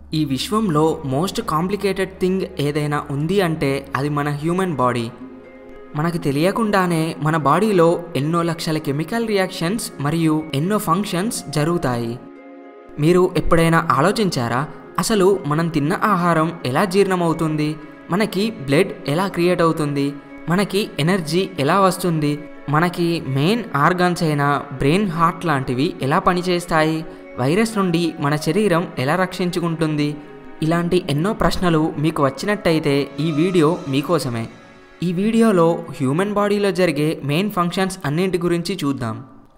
ఈ విశ్వంలో most complicated thing ఏదైనా ఉంది అంటే అది మన హ్యూమన్ బాడీ మనకు తెలియకుండానే మన బాడీలో ఎన్నో లక్షల కెమికల్ రియాక్షన్స్ మరియు ఎన్నో ఫంక్షన్స్ జరుగుతాయి మీరు ఎప్పుడైనా ఆలోచించారా అసలు మనం తిన్న ఆహారం ఎలా జీర్ణమవుతుంది మనకి బ్లడ్ ఎలా క్రియేట్ అవుతుంది మనకి ఎనర్జీ ఎలా వస్తుంది మనకి మెయిన్ ఆర్గాన్స్ అయిన బ్రెయిన్ హార్ట్ లాంటివి ఎలా పనిచేస్తాయి వైరస్ నుండి మన శరీరం ఎలా రక్షించుకుంటుంది ఇలాంటి ఎన్నో ప్రశ్నలు మీకు వచ్చినట్టయితే ఈ వీడియో మీకోసమే ఈ వీడియోలో హ్యూమన్ బాడీలో జరిగే మెయిన్ ఫంక్షన్స్ అన్నింటి గురించి చూద్దాం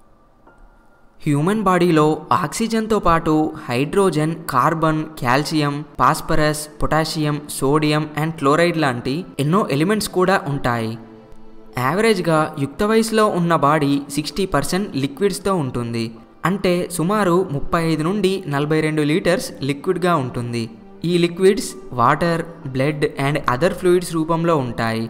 హ్యూమన్ బాడీలో ఆక్సిజన్తో పాటు hydrogen carbon calcium phosphorus potassium sodium and chloride లాంటి ఎన్నో ఎలిమెంట్స్ కూడా ఉంటాయి యావరేజ్గా యుక్త వయసులో ఉన్న బాడీ సిక్స్టీ పర్సెంట్ లిక్విడ్స్తో ఉంటుంది అంటే సుమారు ముప్పై ఐదు నుండి నలభై రెండు లీటర్స్ లిక్విడ్గా ఉంటుంది ఈ liquids water blood and other fluids రూపంలో ఉంటాయి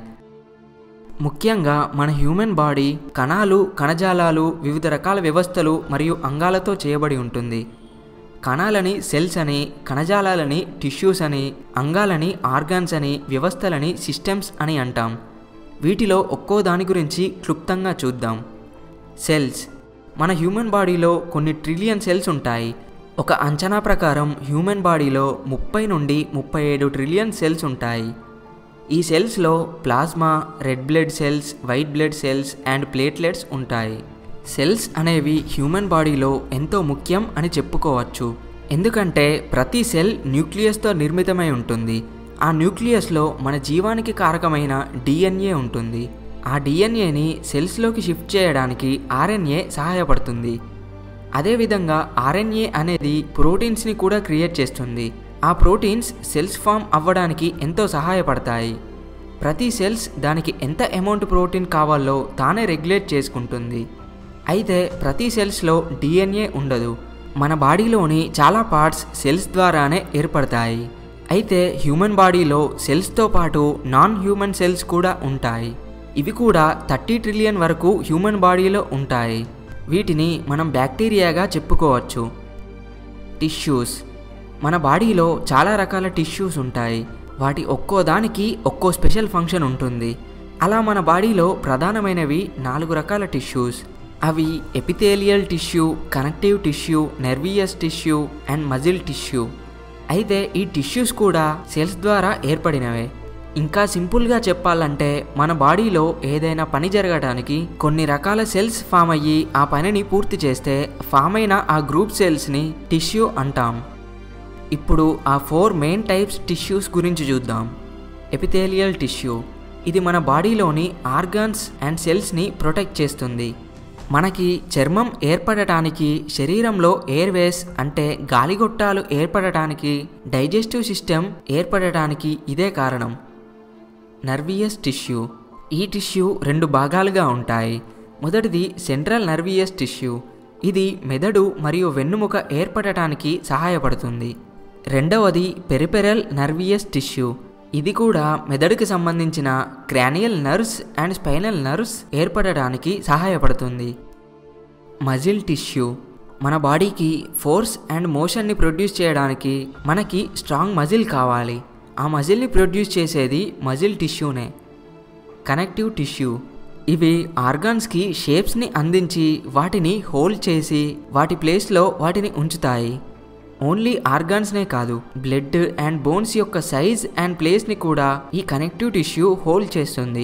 ముఖ్యంగా మన హ్యూమన్ బాడీ కణాలు కణజాలాలు వివిధ రకాల వ్యవస్థలు మరియు అంగాలతో చేయబడి ఉంటుంది కణాలని సెల్స్ అని కణజాలాలని టిష్యూస్ అని అంగాలని ఆర్గాన్స్ అని వ్యవస్థలని సిస్టమ్స్ అని అంటాం వీటిలో ఒక్కో దాని గురించి క్లుప్తంగా చూద్దాం సెల్స్ మన హ్యూమన్ బాడీలో కొన్ని ట్రిలియన్ సెల్స్ ఉంటాయి ఒక అంచనా ప్రకారం హ్యూమన్ బాడీలో ముప్పై నుండి ముప్పై ఏడు ట్రిలియన్ సెల్స్ ఉంటాయి ఈ సెల్స్లో plasma red blood cells white blood cells and platelets ఉంటాయి సెల్స్ అనేవి హ్యూమన్ బాడీలో ఎంతో ముఖ్యం అని చెప్పుకోవచ్చు ఎందుకంటే ప్రతి సెల్ న్యూక్లియస్తో నిర్మితమై ఉంటుంది ఆ న్యూక్లియస్లో మన జీవానికి కారకమైన డిఎన్ఏ ఉంటుంది ఆ డిఎన్ఏని సెల్స్లోకి షిఫ్ట్ చేయడానికి ఆర్ఎన్ఏ సహాయపడుతుంది అదేవిధంగా ఆర్ఎన్ఏ అనేది ప్రోటీన్స్ని కూడా క్రియేట్ చేస్తుంది ఆ ప్రోటీన్స్ సెల్స్ ఫామ్ అవ్వడానికి ఎంతో సహాయపడతాయి ప్రతి సెల్స్ దానికి ఎంత అమౌంట్ ప్రోటీన్ కావాలో తానే రెగ్యులేట్ చేసుకుంటుంది అయితే ప్రతి సెల్స్లో డిఎన్ఏ ఉండదు మన బాడీలోని చాలా పార్ట్స్ సెల్స్ ద్వారానే ఏర్పడతాయి అయితే హ్యూమన్ బాడీలో సెల్స్తో పాటు నాన్ హ్యూమన్ సెల్స్ కూడా ఉంటాయి ఇవి కూడా థర్టీ ట్రిలియన్ వరకు హ్యూమన్ బాడీలో ఉంటాయి వీటిని మనం బ్యాక్టీరియాగా చెప్పుకోవచ్చు టిష్యూస్ మన బాడీలో చాలా రకాల టిష్యూస్ ఉంటాయి వాటి ఒక్కో దానికి ఒక్కో స్పెషల్ ఫంక్షన్ ఉంటుంది అలా మన బాడీలో ప్రధానమైనవి నాలుగు రకాల టిష్యూస్ అవి epithelial tissue connective tissue nervous tissue and muscle tissue అయితే ఈ టిష్యూస్ కూడా సెల్స్ ద్వారా ఏర్పడినవే ఇంకా సింపుల్గా చెప్పాలంటే మన బాడీలో ఏదైనా పని జరగడానికి కొన్ని రకాల సెల్స్ ఫామ్ అయ్యి ఆ పనిని పూర్తి చేస్తే ఫామ్ అయిన ఆ గ్రూప్ సెల్స్ని టిష్యూ అంటాం ఇప్పుడు ఆ ఫోర్ మెయిన్ టైప్స్ టిష్యూస్ గురించి చూద్దాం ఎపిథేలియల్ టిష్యూ ఇది మన బాడీలోని ఆర్గాన్స్ అండ్ సెల్స్ని ప్రొటెక్ట్ చేస్తుంది మనకి చర్మం ఏర్పడటానికి శరీరంలో ఎయిర్వేస్ అంటే గాలిగొట్టాలు ఏర్పడటానికి డైజెస్టివ్ సిస్టమ్ ఏర్పడటానికి ఇదే కారణం నర్వియస్ టిష్యూ ఈ టిష్యూ రెండు భాగాలుగా ఉంటాయి మొదటిది సెంట్రల్ నర్వియస్ టిష్యూ ఇది మెదడు మరియు వెన్నుముక ఏర్పడటానికి సహాయపడుతుంది రెండవది పెరిపెరల్ నర్వియస్ టిష్యూ ఇది కూడా మెదడుకి సంబంధించిన cranial nerves and spinal nerves ఏర్పడడానికి సహాయపడుతుంది మజిల్ టిష్యూ మన బాడీకి ఫోర్స్ అండ్ మోషన్ని ప్రొడ్యూస్ చేయడానికి మనకి స్ట్రాంగ్ మజిల్ కావాలి ఆ మజిల్ని ప్రొడ్యూస్ చేసేది మజిల్ టిష్యూనే కనెక్టివ్ టిష్యూ ఇవి ఆర్గాన్స్కి షేప్స్ని అందించి వాటిని హోల్డ్ చేసి వాటి ప్లేస్లో వాటిని ఉంచుతాయి ఓన్లీ ఆర్గాన్స్నే కాదు బ్లడ్ అండ్ బోన్స్ యొక్క సైజ్ అండ్ ప్లేస్ని కూడా ఈ కనెక్టివ్ టిష్యూ హోల్డ్ చేస్తుంది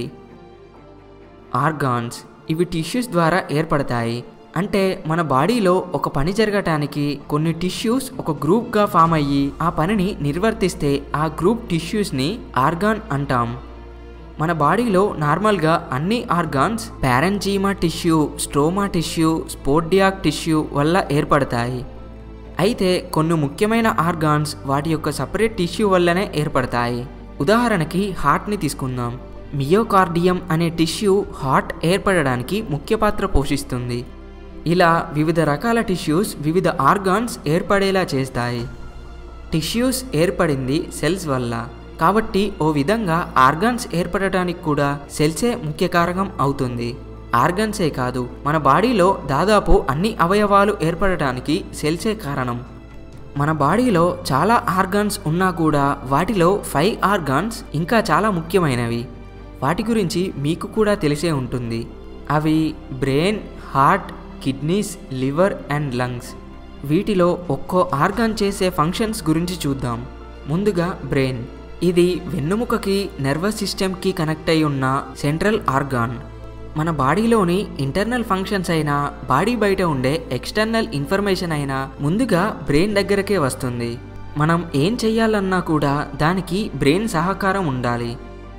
ఆర్గాన్స్ ఇవి టిష్యూస్ ద్వారా ఏర్పడతాయి అంటే మన బాడీలో ఒక పని జరగటానికి కొన్ని టిష్యూస్ ఒక గ్రూప్గా ఫామ్ అయ్యి ఆ పనిని నిర్వర్తిస్తే ఆ గ్రూప్ టిష్యూస్ని ఆర్గాన్ అంటాం మన బాడీలో నార్మల్గా అన్ని organs parenchyma tissue stroma tissue స్పోర్డియాక్ టిష్యూ వల్ల ఏర్పడతాయి అయితే కొన్ని ముఖ్యమైన ఆర్గాన్స్ వాటి యొక్క సపరేట్ టిష్యూ వల్లనే ఏర్పడతాయి ఉదాహరణకి హార్ట్ని తీసుకుందాం మియోకార్డియం అనే టిష్యూ హార్ట్ ఏర్పడడానికి ముఖ్య పాత్ర పోషిస్తుంది ఇలా వివిధ రకాల టిష్యూస్ వివిధ ఆర్గాన్స్ ఏర్పడేలా చేస్తాయి టిష్యూస్ ఏర్పడింది సెల్స్ వల్ల కాబట్టి ఓ విధంగా ఆర్గాన్స్ ఏర్పడటానికి కూడా సెల్సే ముఖ్య కారకం అవుతుంది ఆర్గన్సే కాదు మన బాడీలో దాదాపు అన్ని అవయవాలు ఏర్పడటానికి సెల్సే కారణం మన బాడీలో చాలా ఆర్గాన్స్ ఉన్నా కూడా వాటిలో ఫైవ్ ఆర్గాన్స్ ఇంకా చాలా ముఖ్యమైనవి వాటి గురించి మీకు కూడా తెలిసే ఉంటుంది అవి brain heart kidneys liver and lungs వీటిలో ఒక్కో ఆర్గాన్ చేసే ఫంక్షన్స్ గురించి చూద్దాం ముందుగా బ్రెయిన్ ఇది వెన్నుముకకి నర్వస్ సిస్టమ్కి కనెక్ట్ అయి ఉన్న సెంట్రల్ ఆర్గాన్ మన బాడీలోని ఇంటర్నల్ ఫంక్షన్స్ అయినా బాడీ బయట ఉండే ఎక్స్టర్నల్ ఇన్ఫర్మేషన్ అయినా ముందుగా బ్రెయిన్ దగ్గరకే వస్తుంది మనం ఏం చెయ్యాలన్నా కూడా దానికి బ్రెయిన్ సహకారం ఉండాలి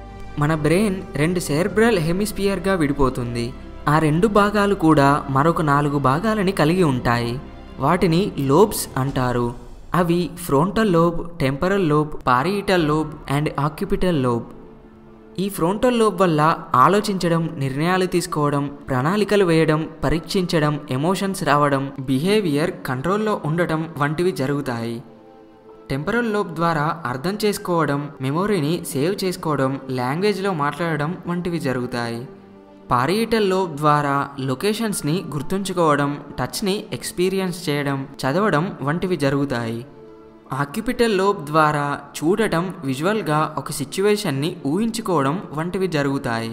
మన బ్రెయిన్ రెండు సెర్బ్రల్ హెమిస్పియర్గా విడిపోతుంది ఆ రెండు భాగాలు కూడా మరొక నాలుగు భాగాలని కలిగి ఉంటాయి వాటిని లోబ్స్ అంటారు అవి frontal lobe temporal lobe parietal lobe and occipital lobe ఈ ఫ్రోంటల్ లోబ్ వల్ల ఆలోచించడం నిర్ణయాలు తీసుకోవడం ప్రణాళికలు వేయడం పరీక్షించడం ఎమోషన్స్ రావడం బిహేవియర్ కంట్రోల్లో ఉండటం వంటివి జరుగుతాయి టెంపరల్ లోబ్ ద్వారా అర్థం చేసుకోవడం మెమొరీని సేవ్ చేసుకోవడం లాంగ్వేజ్లో మాట్లాడడం వంటివి జరుగుతాయి పారియిటల్ లోబ్ ద్వారా లొకేషన్స్ని గుర్తుంచుకోవడం టచ్ని ఎక్స్పీరియన్స్ చేయడం చదవడం వంటివి జరుగుతాయి ఆక్యుపిటల్ లోబ్ ద్వారా చూడటం విజువల్గా ఒక సిచ్యువేషన్ని ఊహించుకోవడం వంటివి జరుగుతాయి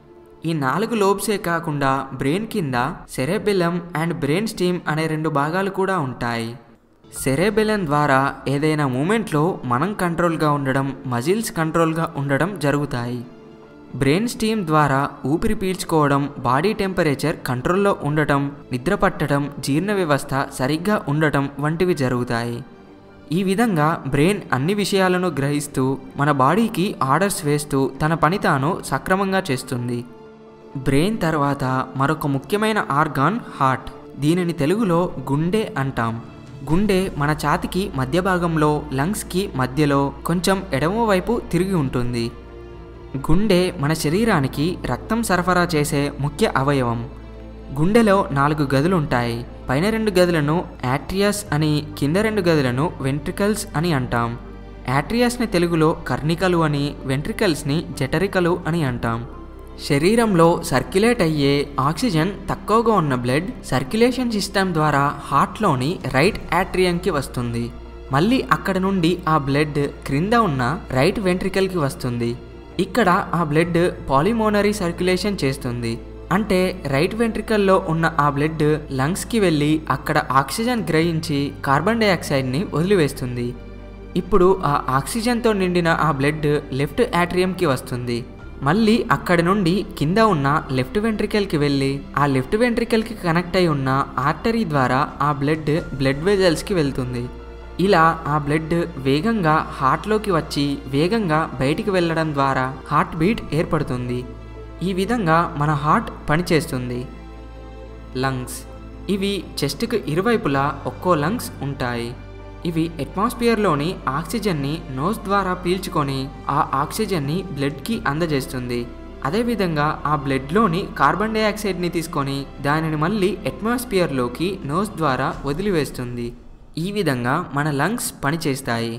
ఈ నాలుగు లోబ్సే కాకుండా బ్రెయిన్ కింద సెరెబెలం అండ్ బ్రెయిన్ స్టీమ్ అనే రెండు భాగాలు కూడా ఉంటాయి సెరెబెలం ద్వారా ఏదైనా మూమెంట్లో మనం కంట్రోల్గా ఉండడం మజిల్స్ కంట్రోల్గా ఉండడం జరుగుతాయి బ్రెయిన్ స్టీమ్ ద్వారా ఊపిరి పీల్చుకోవడం బాడీ టెంపరేచర్ కంట్రోల్లో ఉండటం నిద్ర పట్టడం జీర్ణ వ్యవస్థ సరిగ్గా ఉండటం వంటివి జరుగుతాయి ఈ విధంగా బ్రెయిన్ అన్ని విషయాలను గ్రహిస్తూ మన బాడీకి ఆర్డర్స్ వేస్తూ తన పని తాను సక్రమంగా చేస్తుంది బ్రెయిన్ తర్వాత మరొక ముఖ్యమైన ఆర్గాన్ హార్ట్ దీనిని తెలుగులో గుండె అంటాం గుండె మన ఛాతికి మధ్య భాగంలో లంగ్స్కి మధ్యలో కొంచెం ఎడమవైపు తిరిగి ఉంటుంది గుండె మన శరీరానికి రక్తం సరఫరా చేసే ముఖ్య అవయవం గుండెలో నాలుగు గదులు ఉంటాయి పైన రెండు గదులను యాట్రియాస్ అని కింద రెండు గదులను వెంట్రికల్స్ అని అంటాం యాట్రియాస్ని తెలుగులో కర్ణికలు అని వెంట్రికల్స్ని జఠరికలు అని అంటాం శరీరంలో సర్క్యులేట్ అయ్యే ఆక్సిజన్ తక్కువగా ఉన్న బ్లడ్ సర్క్యులేషన్ సిస్టమ్ ద్వారా హార్ట్లోని రైట్ యాట్రియంకి వస్తుంది మళ్ళీ అక్కడ నుండి ఆ బ్లడ్ క్రింద ఉన్న రైట్ వెంట్రికల్కి వస్తుంది ఇక్కడ ఆ బ్లడ్ పాలిమోనరీ సర్క్యులేషన్ చేస్తుంది అంటే రైట్ వెంట్రికల్లో ఉన్న ఆ బ్లడ్ లంగ్స్కి వెళ్ళి అక్కడ ఆక్సిజన్ గ్రహించి కార్బన్ డైఆక్సైడ్ని వదిలివేస్తుంది ఇప్పుడు ఆ ఆక్సిజన్తో నిండిన ఆ బ్లడ్ లెఫ్ట్ యాట్రియంకి వస్తుంది మళ్ళీ అక్కడి నుండి కింద ఉన్న లెఫ్ట్ వెంట్రికల్కి వెళ్ళి ఆ లెఫ్ట్ వెంట్రికల్కి కనెక్ట్ అయి ఉన్న ఆర్టరీ ద్వారా ఆ బ్లడ్ బ్లడ్ వెజల్స్కి వెళ్తుంది ఇలా ఆ బ్లడ్ వేగంగా హార్ట్లోకి వచ్చి వేగంగా బయటికి వెళ్ళడం ద్వారా హార్ట్ బీట్ ఏర్పడుతుంది ఈ విధంగా మన హార్ట్ పనిచేస్తుంది లంగ్స్ ఇవి చెస్ట్కి ఇరువైపులా ఒక్కో లంగ్స్ ఉంటాయి ఇవి అట్మాస్ఫియర్లోని ఆక్సిజన్ని నోస్ ద్వారా పీల్చుకొని ఆ ఆక్సిజన్ని బ్లడ్కి అందజేస్తుంది అదేవిధంగా ఆ బ్లడ్లోని కార్బన్ డైఆక్సైడ్ని తీసుకొని దానిని మళ్ళీ అట్మాస్ఫియర్లోకి నోస్ ద్వారా వదిలివేస్తుంది ఈ విధంగా మన లంగ్స్ పనిచేస్తాయి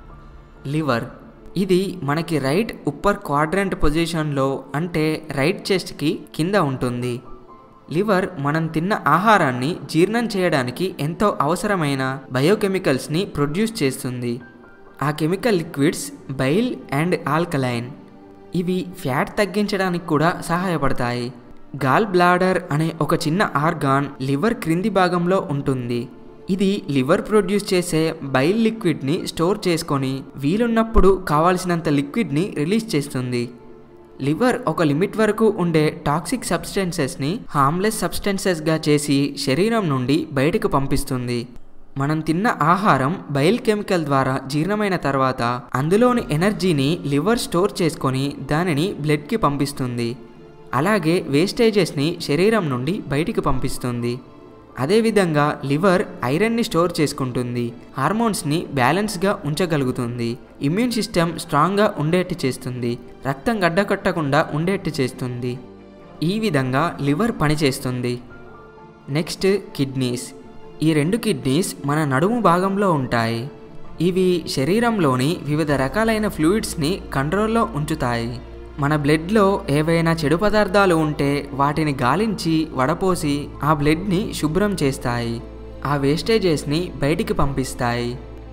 లివర్ ఇది మనకి రైట్ ఉప్పర్ క్వాడ్రంట్ పొజిషన్లో అంటే రైట్ చెస్ట్కి కింద ఉంటుంది లివర్ మనం తిన్న ఆహారాన్ని జీర్ణం చేయడానికి ఎంతో అవసరమైన బయోకెమికల్స్ని ప్రొడ్యూస్ చేస్తుంది ఆ chemical liquids bile and alkaline ఇవి ఫ్యాట్ తగ్గించడానికి కూడా సహాయపడతాయి గాల్ బ్లాడర్ అనే ఒక చిన్న ఆర్గాన్ లివర్ క్రింది భాగంలో ఉంటుంది ఇది లివర్ ప్రొడ్యూస్ చేసే బైల్ లిక్విడ్ని స్టోర్ చేసుకొని వీలున్నప్పుడు కావాల్సినంత లిక్విడ్ని రిలీజ్ చేస్తుంది లివర్ ఒక లిమిట్ వరకు ఉండే టాక్సిక్ సబ్స్టెన్సెస్ని హార్మ్లెస్ సబ్స్టెన్సెస్గా చేసి శరీరం నుండి బయటకు పంపిస్తుంది మనం తిన్న ఆహారం బైల్ కెమికల్ ద్వారా జీర్ణమైన తర్వాత అందులోని ఎనర్జీని లివర్ స్టోర్ చేసుకొని దానిని బ్లడ్కి పంపిస్తుంది అలాగే వేస్టేజెస్ని శరీరం నుండి బయటికి పంపిస్తుంది అదేవిధంగా లివర్ ఐరన్ని స్టోర్ చేసుకుంటుంది హార్మోన్స్ని బ్యాలెన్స్గా ఉంచగలుగుతుంది ఇమ్యూన్ సిస్టమ్ స్ట్రాంగ్గా ఉండేట్టు చేస్తుంది రక్తం గడ్డకట్టకుండా ఉండేట్టు చేస్తుంది ఈ విధంగా లివర్ పనిచేస్తుంది నెక్స్ట్ కిడ్నీస్ ఈ రెండు కిడ్నీస్ మన నడుము భాగంలో ఉంటాయి ఇవి శరీరంలోని వివిధ రకాలైన ఫ్లూయిడ్స్ని కంట్రోల్లో ఉంచుతాయి మన బ్లడ్లో ఏవైనా చెడు పదార్థాలు ఉంటే వాటిని గాలించి వడపోసి ఆ బ్లడ్ని శుభ్రం చేస్తాయి ఆ వేస్టేజెస్ని బయటికి పంపిస్తాయి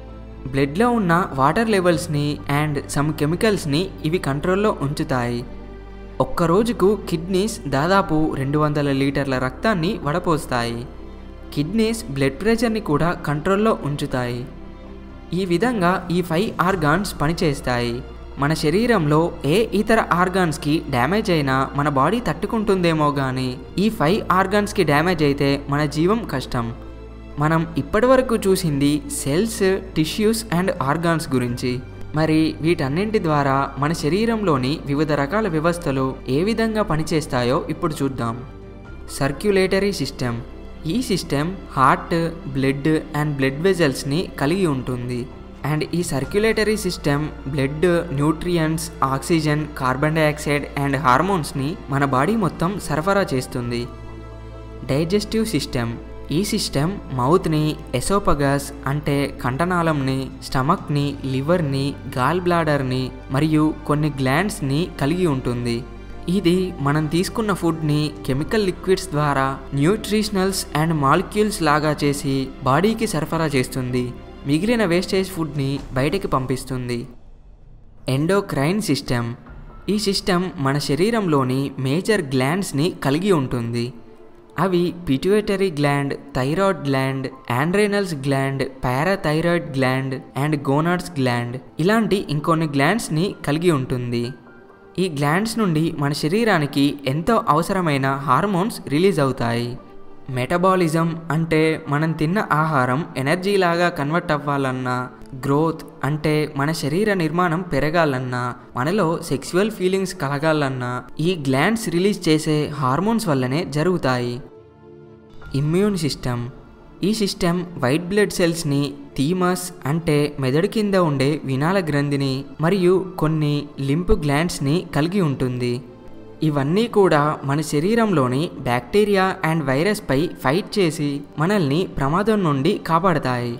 బ్లడ్లో ఉన్న వాటర్ లెవెల్స్ని అండ్ సమ్ కెమికల్స్ని ఇవి కంట్రోల్లో ఉంచుతాయి ఒక్క రోజుకు కిడ్నీస్ దాదాపు రెండు వందల లీటర్ల రక్తాన్ని వడపోస్తాయి కిడ్నీస్ బ్లడ్ ప్రెషర్ని కూడా కంట్రోల్లో ఉంచుతాయి ఈ విధంగా ఈ ఫైవ్ ఆర్గాన్స్ పనిచేస్తాయి మన శరీరంలో ఏ ఇతర ఆర్గాన్స్కి డ్యామేజ్ అయినా మన బాడీ తట్టుకుంటుందేమో కానీ ఈ ఫైవ్ ఆర్గాన్స్కి డ్యామేజ్ అయితే మన జీవం కష్టం మనం ఇప్పటివరకు చూసింది సెల్స్ టిష్యూస్ అండ్ ఆర్గాన్స్ గురించి మరి వీటన్నింటి ద్వారా మన శరీరంలోని వివిధ రకాల వ్యవస్థలు ఏ విధంగా పనిచేస్తాయో ఇప్పుడు చూద్దాం సర్క్యులేటరీ సిస్టమ్ ఈ system heart blood and blood వెజల్స్ని కలిగి ఉంటుంది అండ్ ఈ circulatory system blood nutrients oxygen carbon dioxide and హార్మోన్స్ని మన బాడీ మొత్తం సరఫరా చేస్తుంది డైజెస్టివ్ సిస్టమ్ ఈ సిస్టమ్ మౌత్ని ఎసోపగస్ అంటే కంఠనాళంని స్టమక్ని లివర్ని గాల్ బ్లాడర్ని మరియు కొన్ని గ్లాండ్స్ని కలిగి ఉంటుంది ఇది మనం తీసుకున్న ఫుడ్ని కెమికల్ లిక్విడ్స్ ద్వారా న్యూట్రిషనల్స్ అండ్ మాలిక్యూల్స్ లాగా చేసి బాడీకి సరఫరా చేస్తుంది మిగిలిన వేస్టేజ్ ఫుడ్ని బయటకి పంపిస్తుంది ఎండోక్రైన్ సిస్టమ్ ఈ సిస్టమ్ మన శరీరంలోని మేజర్ గ్లాండ్స్ని కలిగి ఉంటుంది అవి pituitary gland thyroid gland adrenals gland parathyroid gland and gonads gland ఇలాంటి ఇంకొన్ని గ్లాండ్స్ని కలిగి ఉంటుంది ఈ గ్లాండ్స్ నుండి మన శరీరానికి ఎంతో అవసరమైన హార్మోన్స్ రిలీజ్ అవుతాయి మెటబాలిజం అంటే మనం తిన్న ఆహారం ఎనర్జీలాగా కన్వర్ట్ అవ్వాలన్నా గ్రోత్ అంటే మన శరీర నిర్మాణం పెరగాలన్నా మనలో సెక్సువల్ ఫీలింగ్స్ కలగాలన్నా ఈ గ్లాండ్స్ రిలీజ్ చేసే హార్మోన్స్ వల్లనే జరుగుతాయి ఇమ్యూన్ సిస్టమ్ ఈ సిస్టమ్ వైట్ బ్లడ్ సెల్స్ని థీమస్ అంటే మెదడు కింద ఉండే వినాల గ్రంథిని మరియు కొన్ని లింప్ గ్లాండ్స్ని కలిగి ఉంటుంది ఇవన్నీ కూడా మన శరీరంలోని బ్యాక్టీరియా అండ్ వైరస్పై ఫైట్ చేసి మనల్ని ప్రమాదం నుండి కాపాడతాయి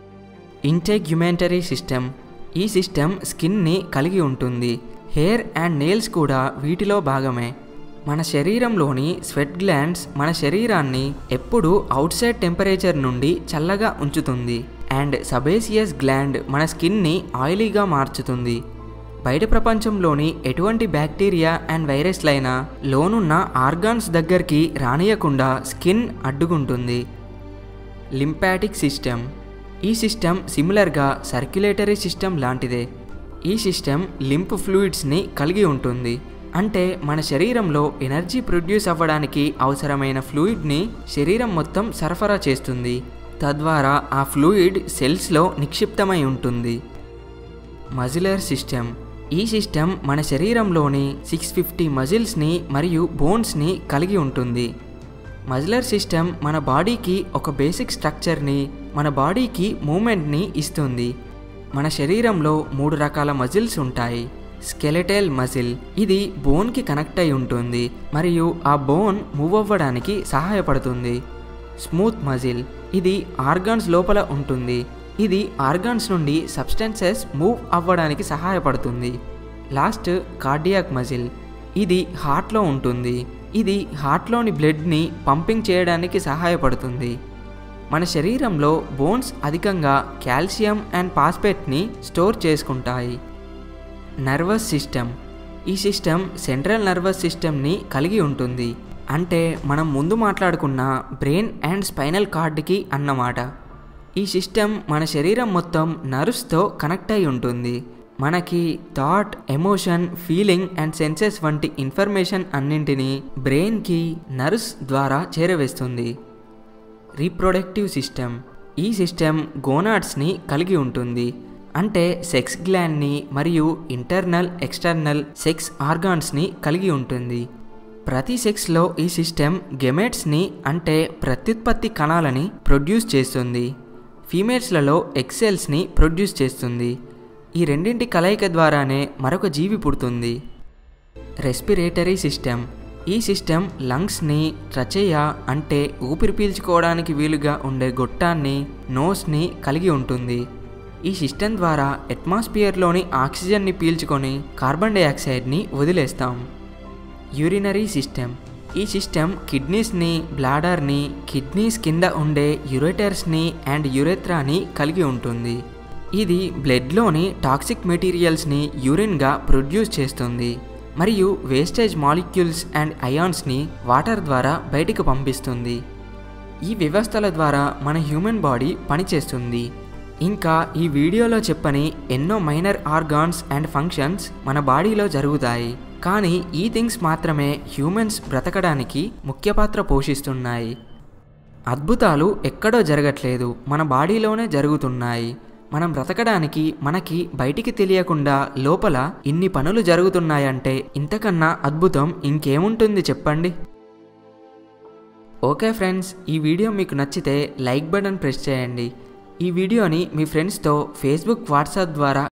ఇంటెగ్యుమెంటరీ సిస్టమ్ ఈ సిస్టమ్ స్కిన్ని కలిగి ఉంటుంది హెయిర్ అండ్ నెయిల్స్ కూడా వీటిలో భాగమే మన శరీరంలోని స్వెట్ గ్లాండ్స్ మన శరీరాన్ని ఎప్పుడూ అవుట్ సైడ్ టెంపరేచర్ నుండి చల్లగా ఉంచుతుంది అండ్ సబేసియస్ గ్లాండ్ మన స్కిన్ని ఆయిలీగా మార్చుతుంది బయట ప్రపంచంలోని ఎటువంటి బ్యాక్టీరియా అండ్ వైరస్లైనా లోనున్న ఆర్గాన్స్ దగ్గరికి రానియకుండా స్కిన్ అడ్డుకుంటుంది లింపాటిక్ సిస్టమ్ ఈ సిస్టమ్ సిమిలర్గా సర్క్యులేటరీ సిస్టమ్ లాంటిదే ఈ సిస్టమ్ లింప్ ఫ్లూయిడ్స్ని కలిగి ఉంటుంది అంటే మన శరీరంలో ఎనర్జీ ప్రొడ్యూస్ అవ్వడానికి అవసరమైన ఫ్లూయిడ్ని శరీరం మొత్తం సరఫరా చేస్తుంది తద్వారా ఆ ఫ్లూయిడ్ సెల్స్లో నిక్షిప్తమై ఉంటుంది మజిలర్ సిస్టమ్ ఈ సిస్టమ్ మన శరీరంలోని సిక్స్ ఫిఫ్టీ మజిల్స్ని మరియు బోన్స్ని కలిగి ఉంటుంది మజిలర్ సిస్టమ్ మన బాడీకి ఒక బేసిక్ స్ట్రక్చర్ని మన బాడీకి మూమెంట్ని ఇస్తుంది మన శరీరంలో మూడు రకాల మజిల్స్ ఉంటాయి స్కెలెటల్ మజిల్ ఇది బోన్కి కనెక్ట్ అయి ఉంటుంది మరియు ఆ బోన్ మూవ్ అవ్వడానికి సహాయపడుతుంది స్మూత్ మజిల్ ఇది ఆర్గాన్స్ లోపల ఉంటుంది ఇది ఆర్గాన్స్ నుండి సబ్స్టెన్సెస్ మూవ్ అవ్వడానికి సహాయపడుతుంది లాస్ట్ కార్డియాక్ మజిల్ ఇది హార్ట్లో ఉంటుంది ఇది హార్ట్లోని బ్లడ్ని పంపింగ్ చేయడానికి సహాయపడుతుంది మన శరీరంలో బోన్స్ అధికంగా కాల్షియం అండ్ పాస్పేట్ని స్టోర్ చేసుకుంటాయి నర్వస్ సిస్టమ్ ఈ సిస్టమ్ సెంట్రల్ నర్వస్ సిస్టమ్ని కలిగి ఉంటుంది అంటే మనం ముందు మాట్లాడుకున్న బ్రెయిన్ అండ్ స్పైనల్ కార్డ్కి అన్నమాట ఈ సిస్టమ్ మన శరీరం మొత్తం నర్వ్స్తో కనెక్ట్ అయి ఉంటుంది మనకి thought emotion feeling and senses వంటి ఇన్ఫర్మేషన్ అన్నింటినీ బ్రెయిన్కి నర్వ్స్ ద్వారా చేరవేస్తుంది రీప్రొడక్టివ్ సిస్టమ్ ఈ సిస్టమ్ గోనాడ్స్ని కలిగి ఉంటుంది అంటే సెక్స్ గ్లాండ్ని మరియు ఇంటర్నల్ ఎక్స్టర్నల్ సెక్స్ ఆర్గాన్స్ని కలిగి ఉంటుంది ప్రతి సెక్స్లో ఈ సిస్టమ్ గెమెట్స్ని అంటే ప్రత్యుత్పత్తి కణాలని ప్రొడ్యూస్ చేస్తుంది ఫీమేల్స్లలో ఎక్సెల్స్ని ప్రొడ్యూస్ చేస్తుంది ఈ రెండింటి కలయిక ద్వారానే మరొక జీవి పుడుతుంది రెస్పిరేటరీ సిస్టమ్ ఈ సిస్టమ్ లంగ్స్ని ట్రచేయ అంటే ఊపిరి పీల్చుకోవడానికి వీలుగా ఉండే గొట్టాన్ని నోస్ని కలిగి ఉంటుంది ఈ సిస్టమ్ ద్వారా అట్మాస్ఫియర్లోని ఆక్సిజన్ని పీల్చుకొని కార్బన్ డైఆక్సైడ్ని వదిలేస్తాం యూరినరీ సిస్టమ్ ఈ సిస్టమ్ కిడ్నీస్ని బ్లాడర్ని కిడ్నీస్ కింద ఉండే యురేటర్స్ని అండ్ యురెత్రాని కలిగి ఉంటుంది ఇది బ్లడ్లోని టాక్సిక్ మెటీరియల్స్ని యూరిన్గా ప్రొడ్యూస్ చేస్తుంది మరియు వేస్టేజ్ మాలిక్యూల్స్ అండ్ అయాన్స్ని వాటర్ ద్వారా బయటికి పంపిస్తుంది ఈ వ్యవస్థల ద్వారా మన హ్యూమన్ బాడీ పనిచేస్తుంది ఇంకా ఈ వీడియోలో చెప్పని ఎన్నో మైనర్ ఆర్గాన్స్ అండ్ ఫంక్షన్స్ మన బాడీలో జరుగుతాయి కానీ ఈ థింగ్స్ మాత్రమే హ్యూమన్స్ బ్రతకడానికి ముఖ్య పాత్ర పోషిస్తున్నాయి అద్భుతాలు ఎక్కడో జరగట్లేదు మన బాడీలోనే జరుగుతున్నాయి మనం బ్రతకడానికి మనకి బయటికి తెలియకుండా లోపల ఇన్ని పనులు జరుగుతున్నాయంటే ఇంతకన్నా అద్భుతం ఇంకేముంటుంది చెప్పండి ఓకే ఫ్రెండ్స్ ఈ వీడియో మీకు నచ్చితే లైక్ బటన్ ప్రెస్ చేయండి ఈ వీడియోని మీ ఫ్రెండ్స్తో ఫేస్బుక్ వాట్సాప్ ద్వారా